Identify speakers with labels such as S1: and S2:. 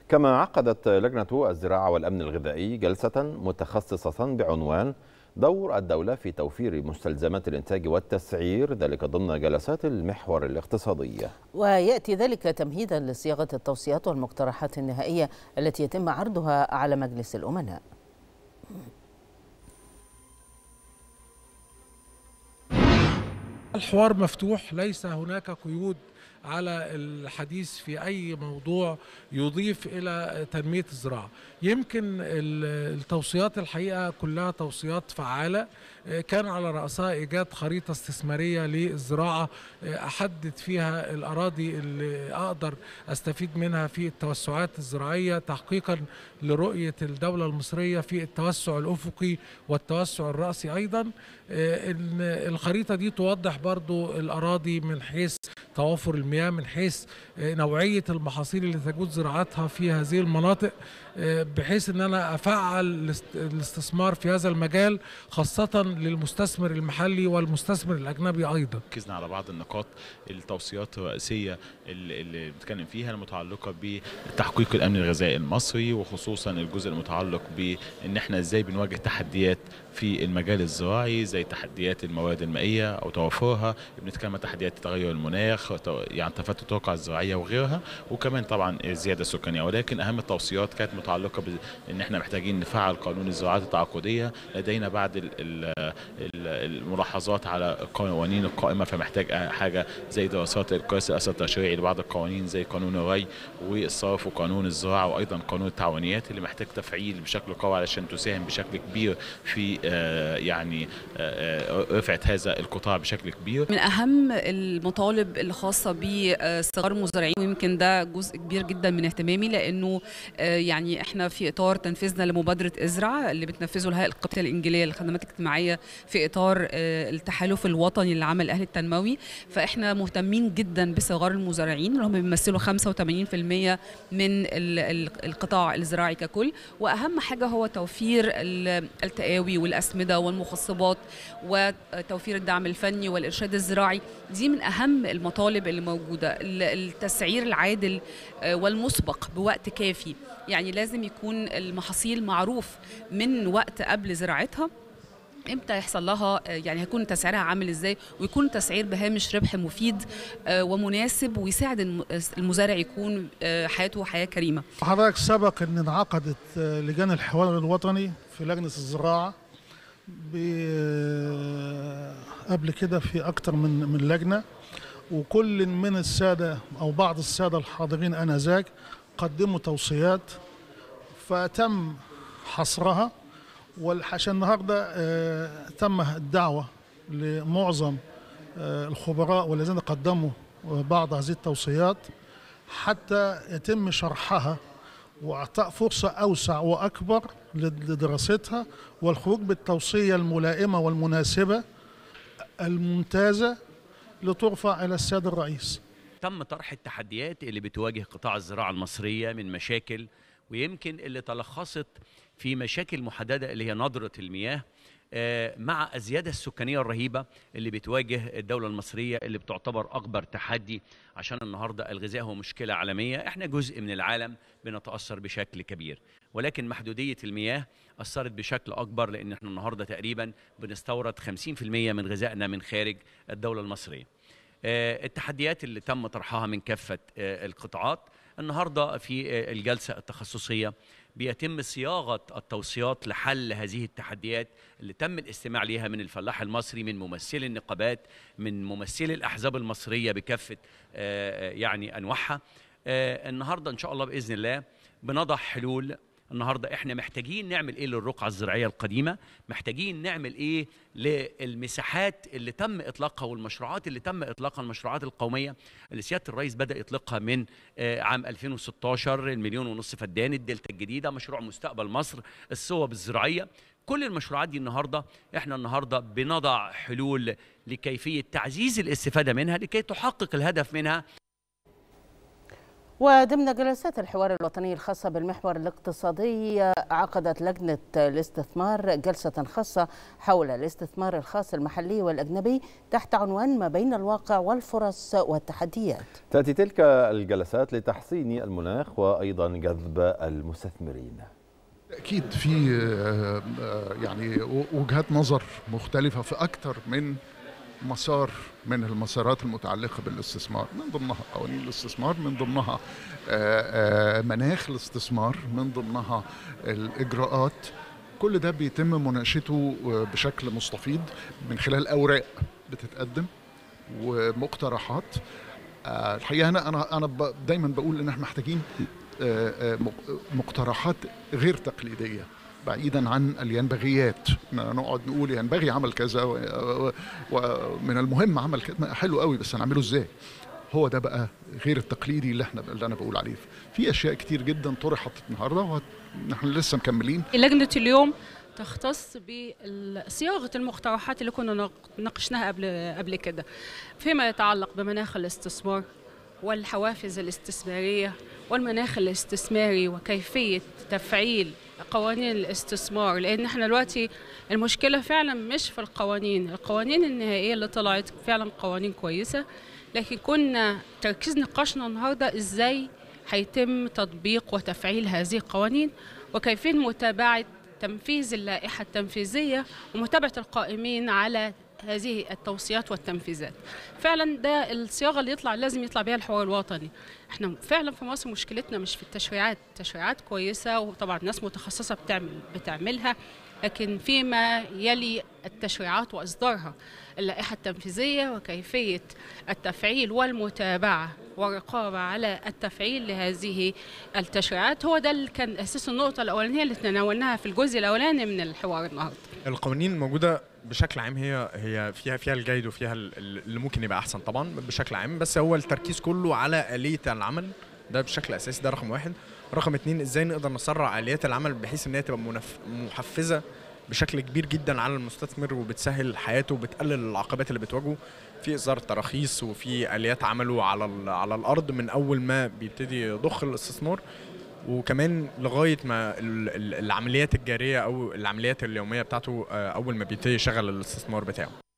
S1: كما عقدت لجنة الزراعة والأمن الغذائي جلسة متخصصة بعنوان دور الدولة في توفير مستلزمات الإنتاج والتسعير ذلك ضمن جلسات المحور الاقتصادي
S2: ويأتي ذلك تمهيدا لصياغة التوصيات والمقترحات النهائية التي يتم عرضها على مجلس الأمناء
S3: الحوار مفتوح ليس هناك قيود على الحديث في أي موضوع يضيف إلى تنمية الزراعة يمكن التوصيات الحقيقة كلها توصيات فعالة كان على رأسها إيجاد خريطة استثمارية للزراعة أحدد فيها الأراضي اللي أقدر أستفيد منها في التوسعات الزراعية تحقيقا لرؤية الدولة المصرية في التوسع الأفقي والتوسع الرأسي أيضا إن الخريطة دي توضح برضو الأراضي من حيث توافر المياه من حيث نوعية المحاصيل اللي تجوز زراعتها في هذه المناطق بحيث ان انا افعل الاستثمار في هذا المجال خاصة للمستثمر المحلي والمستثمر الاجنبي ايضا.
S4: ركزنا على بعض النقاط التوصيات الرئيسية اللي بنتكلم فيها المتعلقة بتحقيق الامن الغذائي المصري وخصوصا الجزء المتعلق بان احنا ازاي بنواجه تحديات في المجال الزراعي زي تحديات المواد المائية او توافرها بنتكلم عن تحديات تغير المناخ يعني تفتت التوقع الزراعية وغيرها وكمان طبعا الزيادة السكانية ولكن اهم التوصيات كانت متعلقه بان احنا محتاجين نفعل قانون الزراعات التعاقديه لدينا بعض الملاحظات على القوانين القائمه فمحتاج حاجه زي دراسات القياس الاثر التشريعي لبعض القوانين زي قانون الري والصرف وقانون الزراعه وايضا قانون التعاونيات اللي محتاج تفعيل بشكل قوي علشان تساهم بشكل كبير في يعني رفعه هذا القطاع بشكل كبير
S5: من اهم المطالب اللي خاصه بصغار المزارعين ويمكن ده جزء كبير جدا من اهتمامي لانه يعني احنا في اطار تنفيذنا لمبادره ازرع اللي بتنفذه الهيئه القبطيه الانجيليه للخدمات الاجتماعيه في اطار التحالف الوطني للعمل الاهلي التنموي فاحنا مهتمين جدا بصغار المزارعين اللي هم بيمثلوا 85% من القطاع الزراعي ككل واهم حاجه هو توفير التقاوي والاسمده والمخصبات وتوفير الدعم الفني والارشاد الزراعي دي من اهم المطالب اللي موجوده التسعير العادل والمسبق بوقت كافي يعني لازم يكون المحاصيل معروف من وقت قبل زراعتها امتى يحصل لها يعني هيكون تسعيرها عامل ازاي ويكون تسعير بهامش ربح مفيد ومناسب ويساعد المزارع يكون حياته حياه كريمه.
S6: حضرتك سبق ان انعقدت لجان الحوار الوطني في لجنه الزراعه قبل كده في اكتر من من لجنه وكل من الساده او بعض الساده الحاضرين انذاك قدموا توصيات فتم حصرها والحشا النهارده آه تم الدعوه لمعظم آه الخبراء والذين قدموا بعض هذه التوصيات حتى يتم شرحها واعطاء فرصه اوسع واكبر لدراستها والخروج بالتوصيه الملائمه والمناسبه الممتازه لترفع الى السيد الرئيس.
S7: تم طرح التحديات اللي بتواجه قطاع الزراعه المصريه من مشاكل ويمكن اللي تلخصت في مشاكل محدده اللي هي نضره المياه مع الزيادة السكانية الرهيبة اللي بتواجه الدولة المصرية اللي بتعتبر أكبر تحدي عشان النهاردة الغذاء هو مشكلة عالمية احنا جزء من العالم بنتأثر بشكل كبير ولكن محدودية المياه أثرت بشكل أكبر لأن احنا النهاردة تقريبا بنستورد 50% من غذائنا من خارج الدولة المصرية التحديات اللي تم طرحها من كافة القطاعات النهارده في الجلسه التخصصيه بيتم صياغه التوصيات لحل هذه التحديات اللي تم الاستماع ليها من الفلاح المصري من ممثلي النقابات من ممثلي الاحزاب المصريه بكافه يعني انواعها النهارده ان شاء الله باذن الله بنضع حلول النهارده احنا محتاجين نعمل ايه للرقعه الزراعيه القديمه محتاجين نعمل ايه للمساحات اللي تم اطلاقها والمشروعات اللي تم اطلاقها المشروعات القوميه اللي سياده الرئيس بدا يطلقها من عام 2016 المليون ونص فدان الدلتا الجديده مشروع مستقبل مصر الصوب الزراعيه كل المشروعات دي النهارده احنا النهارده بنضع حلول لكيفيه تعزيز الاستفاده منها لكي تحقق الهدف منها
S2: وضمن جلسات الحوار الوطني الخاصة بالمحور الاقتصادي عقدت لجنة الاستثمار جلسة خاصة حول الاستثمار الخاص المحلي والأجنبي تحت عنوان ما بين الواقع والفرص والتحديات
S1: تأتي تلك الجلسات لتحسين المناخ وأيضا جذب المستثمرين
S8: اكيد في يعني وجهات نظر مختلفه في اكثر من مسار من المسارات المتعلقة بالاستثمار من ضمنها قوانين الاستثمار من ضمنها مناخ الاستثمار من ضمنها الإجراءات كل ده بيتم مناقشته بشكل مستفيض من خلال أوراق بتتقدم ومقترحات الحقيقة أنا أنا أنا دايما بقول إن احنا محتاجين مقترحات غير تقليدية بعيدا عن الينبغيات نقعد نقول ينبغي عمل كذا ومن المهم عمل كذا حلو قوي بس هنعمله ازاي هو ده بقى غير التقليدي اللي احنا اللي انا بقول عليه في اشياء كتير جدا طرحت النهارده ونحن لسه مكملين
S9: لجنه اليوم تختص بصياغه المقترحات اللي كنا ناقشناها قبل قبل كده فيما يتعلق بمناخ الاستثمار والحوافز الاستثماريه والمناخ الاستثماري وكيفيه تفعيل قوانين الاستثمار لان احنا دلوقتي المشكله فعلا مش في القوانين القوانين النهائيه اللي طلعت فعلا قوانين كويسه لكن كنا تركيز نقاشنا النهارده ازاي هيتم تطبيق وتفعيل هذه القوانين وكيفيه متابعه تنفيذ اللائحه التنفيذيه ومتابعه القائمين على هذه التوصيات والتنفيذات فعلا ده الصياغه اللي يطلع لازم يطلع بها الحوار الوطني احنا فعلا في مصر مشكلتنا مش في التشريعات تشريعات كويسه وطبعا ناس متخصصه بتعمل بتعملها لكن فيما يلي التشريعات واصدارها اللائحه التنفيذيه وكيفيه التفعيل والمتابعه والرقابه على التفعيل لهذه التشريعات هو ده اللي كان اساس النقطه الاولانيه اللي تناولناها في الجزء الاولاني من الحوار النهارده
S10: القوانين موجوده بشكل عام هي هي فيها فيها الجيد وفيها اللي ممكن يبقى احسن طبعا بشكل عام بس هو التركيز كله على اليه العمل ده بشكل اساسي ده رقم واحد رقم اتنين ازاي نقدر نسرع اليات العمل بحيث ان هي تبقى منف... محفزه بشكل كبير جدا على المستثمر وبتسهل حياته وبتقلل العقبات اللي بتواجهه في اصدار تراخيص وفي اليات عمله على على الارض من اول ما بيبتدي يضخ الاستثمار وكمان لغايه ما العمليات الجاريه او العمليات اليوميه بتاعته اول ما بيبتدي يشغل الاستثمار بتاعه